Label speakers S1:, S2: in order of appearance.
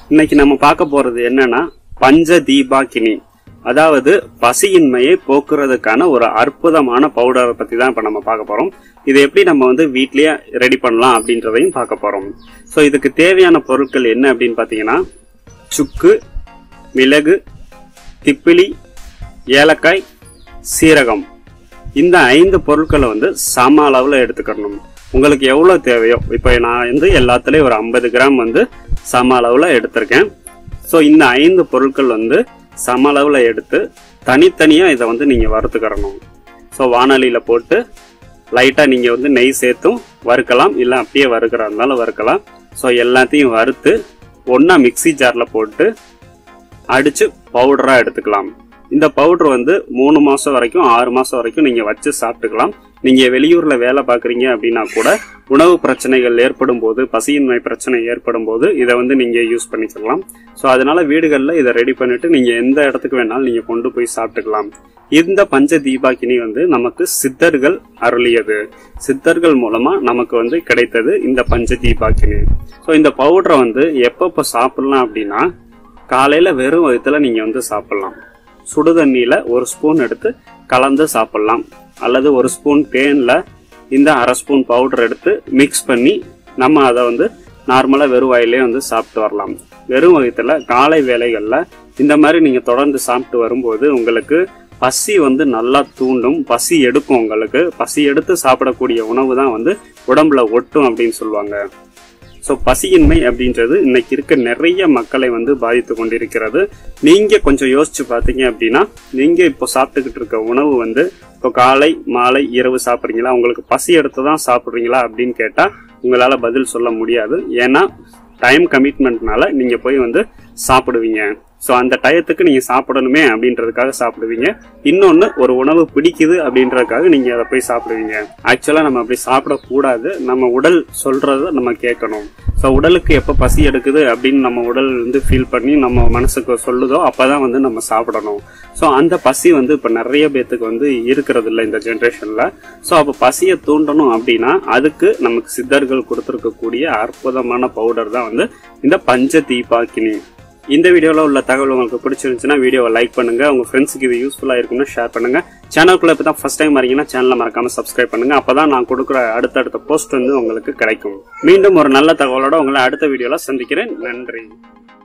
S1: இன்னைக்கு நம்ம பார்க்க போறது என்னன்னா பஞ்ச தீபாக்கினி அதாவது பசியின்மையை போக்குறதுக்கான ஒரு அற்புதமான பவுடரை பத்தி தான் இப்ப நம்ம பார்க்க போறோம் இது எப்படி நம்ம வந்து வீட்லயே ரெடி பண்ணலாம் அப்படின்றதையும் பார்க்க போறோம் ஸோ இதுக்கு தேவையான பொருட்கள் என்ன அப்படின்னு பாத்தீங்கன்னா சுக்கு மிளகு திப்பிலி ஏலக்காய் சீரகம் இந்த ஐந்து பொருட்களை வந்து சம அளவில் எடுத்துக்கணும் உங்களுக்கு எவ்வளோ தேவையோ இப்போ நான் வந்து எல்லாத்துலேயும் ஒரு ஐம்பது கிராம் வந்து சம அளவில் எடுத்திருக்கேன் ஸோ இந்த ஐந்து பொருட்கள் வந்து சம அளவில் எடுத்து தனித்தனியாக இதை வந்து நீங்கள் வறுத்துக்கிறணும் ஸோ வானொலியில் போட்டு லைட்டாக நீங்கள் வந்து நெய் சேர்த்தும் வறுக்கலாம் இல்லை அப்படியே வறுக்கிறா இருந்தாலும் வறுக்கலாம் ஸோ எல்லாத்தையும் வறுத்து ஒன்றா மிக்ஸி ஜாரில் போட்டு அடிச்சு பவுடரா எடுத்துக்கலாம் இந்த பவுடர் வந்து மூணு மாசம் வரைக்கும் ஆறு மாசம் வரைக்கும் நீங்க வச்சு சாப்பிட்டுக்கலாம் நீங்க வெளியூர்ல வேலை பாக்குறீங்க அப்படின்னா கூட உணவு பிரச்சனைகள் ஏற்படும் போது பசியின்மை பிரச்சனை ஏற்படும் போது இதை வந்து நீங்க யூஸ் பண்ணிக்கலாம் ஸோ அதனால வீடுகளில் இதை ரெடி பண்ணிட்டு நீங்க எந்த இடத்துக்கு வேணாலும் நீங்க கொண்டு போய் சாப்பிட்டுக்கலாம் இந்த பஞ்ச தீபாக்கினி வந்து நமக்கு சித்தர்கள் அருளியது சித்தர்கள் மூலமா நமக்கு வந்து கிடைத்தது இந்த பஞ்ச தீபாக்கினி ஸோ இந்த பவுடரை வந்து எப்பப்போ சாப்பிடலாம் அப்படின்னா காலையில வெறும் வயிற்றுல நீங்க வந்து சாப்பிடலாம் சுடு தண்ணியில ஒரு ஸ்பூன் எடுத்து கலந்து சாப்பிடலாம் அல்லது ஒரு ஸ்பூன் தேன்ல இந்த அரை ஸ்பூன் பவுடர் எடுத்து மிக்ஸ் பண்ணி நம்ம அதை வந்து நார்மலா வெறும் வாயிலே வந்து சாப்பிட்டு வரலாம் வெறும் வயிற்றுல காலை வேலைகள்ல இந்த மாதிரி நீங்க தொடர்ந்து சாப்பிட்டு வரும்போது உங்களுக்கு பசி வந்து நல்லா தூண்டும் பசி எடுக்கும் உங்களுக்கு பசி எடுத்து சாப்பிடக்கூடிய உணவு தான் வந்து உடம்புல ஒட்டும் அப்படின்னு சொல்லுவாங்க ஸோ பசியின்மை அப்படின்றது இன்னைக்கு இருக்க நிறைய மக்களை வந்து பாதித்து கொண்டிருக்கிறது நீங்க கொஞ்சம் யோசிச்சு பார்த்தீங்க அப்படின்னா நீங்க இப்போ சாப்பிட்டுக்கிட்டு இருக்க உணவு வந்து இப்போ காலை மாலை இரவு சாப்பிட்றீங்களா உங்களுக்கு பசி எடுத்து தான் சாப்பிட்றீங்களா அப்படின்னு கேட்டா உங்களால பதில் சொல்ல முடியாது ஏன்னா டைம் கமிட்மெண்ட்னால நீங்க போய் வந்து சாப்பிடுவீங்க ஸோ அந்த டயத்துக்கு நீங்க சாப்பிடணுமே அப்படின்றதுக்காக சாப்பிடுவீங்க இன்னொன்னு ஒரு உணவு பிடிக்குது அப்படின்றதுக்காக நீங்க அதை போய் சாப்பிடுவீங்க ஆக்சுவலா நம்ம அப்படி சாப்பிடக்கூடாது நம்ம உடல் சொல்றத நம்ம கேட்கணும் ஸோ உடலுக்கு எப்போ பசி எடுக்குது அப்படின்னு நம்ம உடல் வந்து ஃபீல் பண்ணி நம்ம மனசுக்கு சொல்லுதோ அப்பதான் வந்து நம்ம சாப்பிடணும் ஸோ அந்த பசி வந்து இப்போ நிறைய பேத்துக்கு வந்து இருக்கிறது இல்லை இந்த ஜென்ரேஷன்ல ஸோ அப்போ பசியை தூண்டணும் அப்படின்னா அதுக்கு நமக்கு சித்தர்கள் கொடுத்துருக்கக்கூடிய அற்புதமான பவுடர் தான் வந்து இந்த பஞ்ச தீபாக்கினி இந்த வீடியோவில் உள்ள தகவல் உங்களுக்கு பிடிச்சிருந்துச்சுன்னா வீடியோவை லைக் பண்ணுங்க உங்க ஃப்ரெண்ட்ஸுக்கு இது யூஸ்ஃபுல்லா இருக்கும்னு ஷேர் பண்ணுங்க சேனலுக்குள்ள இப்போ தான் ஃபர்ஸ்ட் டைம் வரீங்கன்னா சேனலை மறக்காம சப்ஸ்கிரைப் பண்ணுங்க அப்பதான் நான் கொடுக்குற அடுத்தடுத்த போஸ்ட் வந்து உங்களுக்கு கிடைக்கும் மீண்டும் ஒரு நல்ல தகவலோட உங்களை அடுத்த வீடியோல சந்திக்கிறேன் நன்றி